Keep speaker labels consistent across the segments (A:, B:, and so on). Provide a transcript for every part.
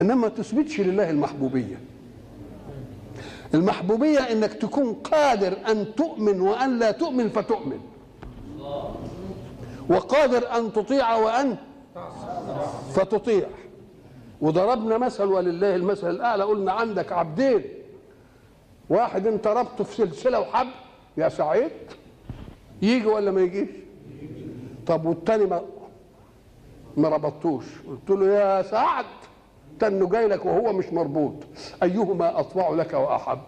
A: انما ما تثبتش لله المحبوبيه المحبوبيه انك تكون قادر ان تؤمن وان لا تؤمن فتؤمن وقادر ان تطيع وان فتطيع وضربنا مثل ولله المثل الاعلى قلنا عندك عبدين واحد انت ربطه في سلسله وحبل يا سعيد يجي ولا ما يجيش طب والتاني ما ما ربطتوش قلت له يا سعد تنه جاي لك وهو مش مربوط ايهما اطوع لك واحب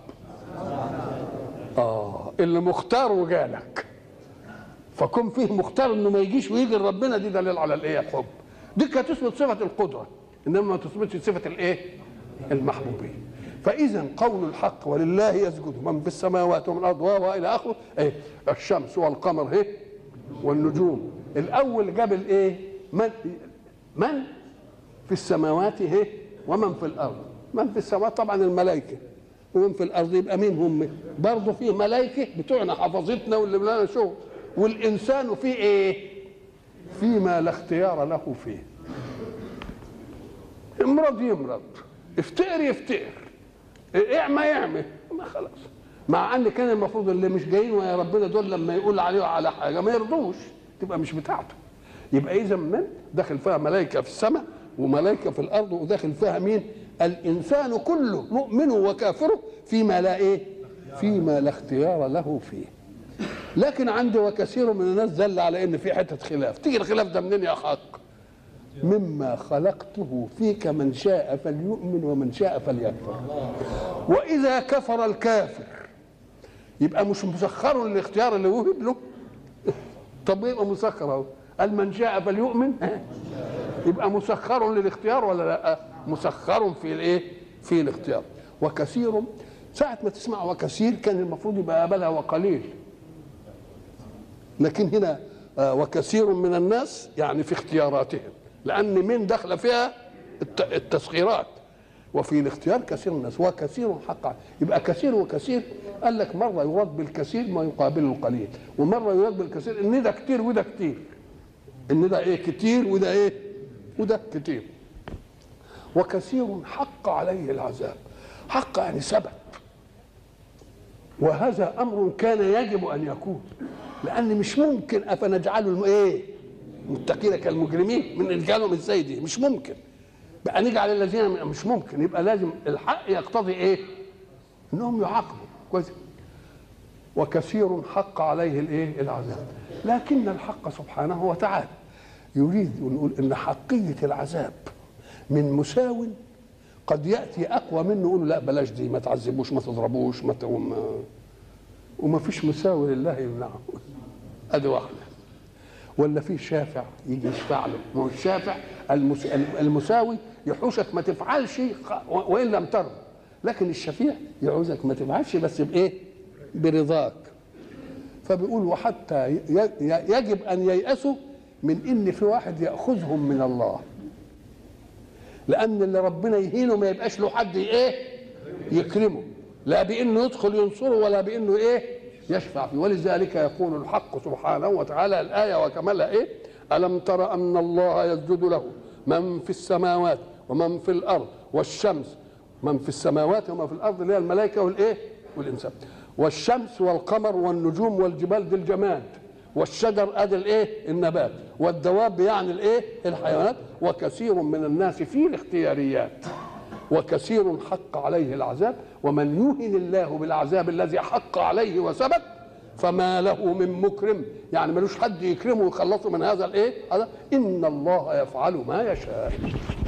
A: اه اللي مختار وجالك فكون فيه مختار انه ما يجيش ويجي لربنا دي دليل على الايه الحب دي كانت تثبت صفه القدره انما ما تثبتش صفه الايه المحبوبيه فاذا قول الحق ولله يسجد من في السماوات ومن الارض والى اخره ايه الشمس والقمر ايه والنجوم الاول جاب الايه من من في السماوات ايه ومن في الارض من في السماوات طبعا الملائكه ومن في الارض يبقى مين هم برضه فيه ملائكه بتوعنا حفظتنا واللي لنا شغل والانسان فيه ايه فيما لا اختيار له فيه امرض يمرض افتقر يفتقر اعمى يعمى ما خلاص مع ان كان المفروض اللي مش جايين ويا ربنا دول لما يقول عليه على حاجه ما يرضوش تبقى مش بتاعته يبقى اذا من داخل فيها ملائكه في السماء وملائكه في الارض وداخل فيها مين الانسان كله مؤمن وكافره فيما لا ايه فيما لا اختيار له فيه لكن عندي وكثير من الناس دل على ان في حته خلاف تيجي الخلاف ده منين يا حق مما خلقته فيك من شاء فليؤمن ومن شاء فليكفر واذا كفر الكافر يبقى مش مسخر للاختيار اللي وهب له طب يبقى مسخر اهو قال من شاء فليؤمن يبقى مسخر للاختيار ولا لا مسخر في الايه في الاختيار وكثير ساعة ما تسمع وكثير كان المفروض يبقى قبلها وقليل لكن هنا وكثير من الناس يعني في اختياراتهم لأن من دخل فيها التسخيرات وفي الاختيار كثير من الناس وكثير حقا يبقى كثير وكثير قال لك مرة يراد بالكثير ما يقابل القليل ومرة يراد بالكثير ان ده كتير وده كتير ان ده ايه كتير وده ايه وده كتير وكثير حق عليه العذاب حق يعني ثبت وهذا امر كان يجب ان يكون لان مش ممكن افنجعله ايه متقين كالمجرمين من نجعلهم ازاي دي مش ممكن بقى نجعل الذين مش ممكن يبقى لازم الحق يقتضي ايه انهم يعاقبوا كويس وكثير حق عليه الايه العذاب لكن الحق سبحانه وتعالى يريد ونقول ان حقيه العذاب من مساو قد ياتي اقوى منه يقول لا بلاش دي ما تعذبوش ما تضربوش ما وما, وما فيش مساوي لله يمنعه ادي واحده ولا في شافع يجي يشفع له ما هو الشافع المس... المساوي يحوشك ما تفعلش وان لم ترضى لكن الشفيع يعوزك ما تفعلش بس بايه برضاك فبيقول وحتى يجب ان ييأسوا من ان في واحد ياخذهم من الله لان اللي ربنا يهينه ما يبقاش له حد ايه يكرمه لا بانه يدخل ينصره ولا بانه ايه يشفع فيه ولذلك يقول الحق سبحانه وتعالى الايه وكملها ايه الم تر ان الله يسجد له من في السماوات ومن في الارض والشمس من في السماوات ومن في الارض اللي هي الملائكه والايه والانسان والشمس والقمر والنجوم والجبال دي الجماد والشجر ادي الايه النبات والدواب يعني الايه الحيوانات وكثير من الناس في الاختياريات وكثير حق عليه العذاب ومن يهن الله بالعذاب الذي حق عليه وثبت فما له من مكرم يعني ملوش حد يكرمه ويخلصه من هذا الايه هذا ان الله يفعل ما يشاء